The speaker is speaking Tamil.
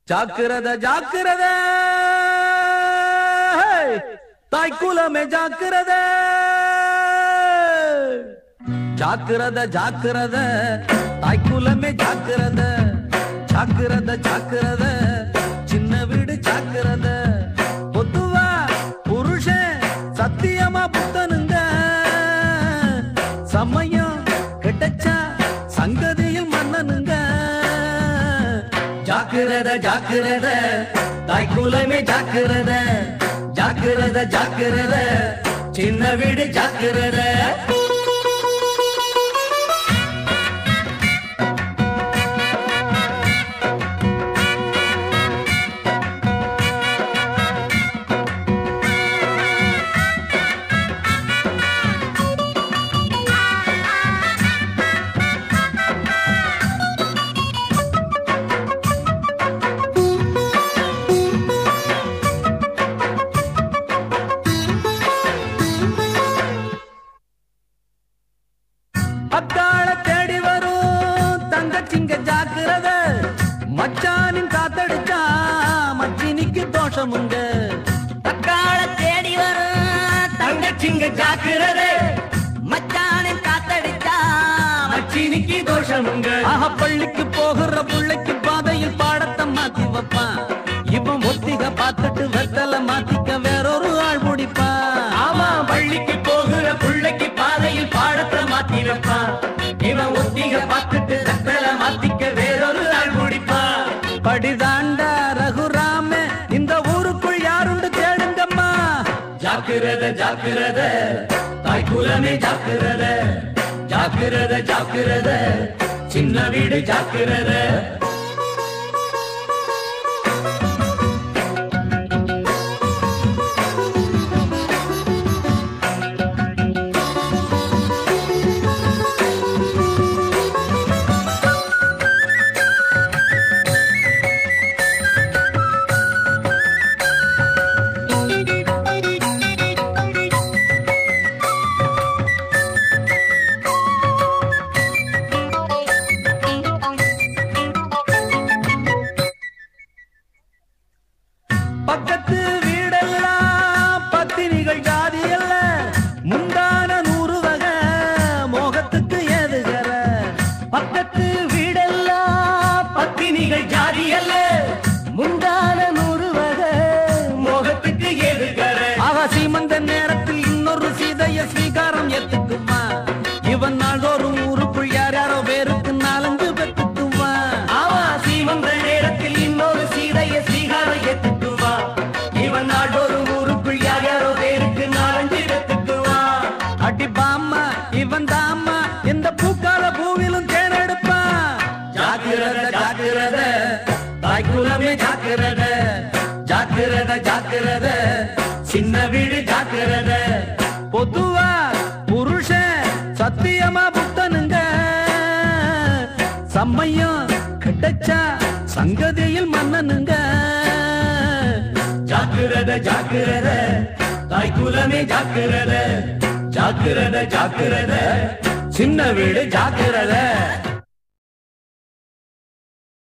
ஜாக்கிரத ஜாக்கிரத தாய்க்குலமே ஜாக்கிரத ஜாக்கிரத ஜாக்கிரத தாய்க்குலமே ஜாக்கிரத ஜாக்கிரத ஜாக்கிரத சின்ன வீடு ஜாக்கிரத பொதுவா புருஷன் சத்தியமா புத்தனுங்க சமயம் கிடைச்சா சங்கதியில் மன்னனுங்க ஜாக்கிரத ஜாக்கிரத தாய்க்குலமே ஜாக்கிரத ஜாக்கிரத ஜாக்கிரத சின்ன வீடு ஜாக்கிரத அக்காள தேடி வரும் தங்கச்சிங்க ஜாக்கிரத மச்சானின் காத்தடிச்சா மச்சினிக்கு தோஷமுங்க தக்காள தேடி வரும் தங்கச்சிங்க ஜாக்கிரத மச்சானின் காத்தடிச்சா மச்சினிக்கு தோஷமுங்க ஆஹா பள்ளிக்கு போகிற புள்ளைக்கு பாதையில் பாடத்தை மாத்தி வைப்பான் இவன் ஒத்திக பார்த்துட்டு வெத்தல மாத்திக்க வேறொரு ஆள் முடிப்பான் ஆமா பள்ளிக்கு போகிற புள்ளைக்கு பாதையில் பாடத்தை மாத்தி வைப்பான் இவன் ஒத்திக பார்த்துட்டு வெத்தல மாத்திக்க வேறொரு ஆள் முடிப்பான் படிதாண்டா ரகுராம இந்த ஊருக்குள் யாருண்டு தேடுங்கம்மா ஜாக்கிரத ஜாக்கிரத தாய் குலமே ஜாக்கிரத ஜாக்கிரத ஜாக்கிரத சின்ன வீடு ஜாக்கிரத பக்கத்து வீடெல்லாம் பத்தினிகள் ஜாதி அல்ல முந்தான நூறு வகை மோகத்துக்கு ஏதுகர பக்கத்து வீடெல்லாம் பத்தினிகள் ஜாதி அல்ல முந்தான நூறு வகை மோகத்துக்கு ஏதுகர ஆக சீமந்த நேரத்தில் இன்னொரு சீதைய ஸ்வீகாரம் ஏத்துக்குமா இவன் நாள்தோறும் ஊருக்குள் யார் யாரோ பேருக்கு நாலஞ்சு பெத்துக்குமா ஆமா சீமந்த நேரத்தில் இன்னொரு சீதைய ஸ்வீகாரம் ஏத்துக்குமா இவன் நாள்தோறும் ஊருக்குள் யார் யாரோ பேருக்கு நாலஞ்சு பெத்துக்குமா அடி பாம்மா இவன் தாம்மா இந்த பூக்கால பூவிலும் தேனெடுப்பா ஜாக்கிரத ஜாக்கிரத தாய்க்குலமே ஜாக்கிரத ஜாக்கிரத ஜாக்கிரத சின்ன வீடு ஜாக்கிரத பொதுவா புருஷன் சத்தியமா புத்தனுங்க சமயம் கிடைச்சா சங்கதியில் மன்னனுங்க ஜாக்கிரத ஜாக்கிரத தாய்க்குலமே ஜாக்கிரத ஜாக்கிரத ஜாக்கிரத சின்ன வீடு ஜாக்கிரத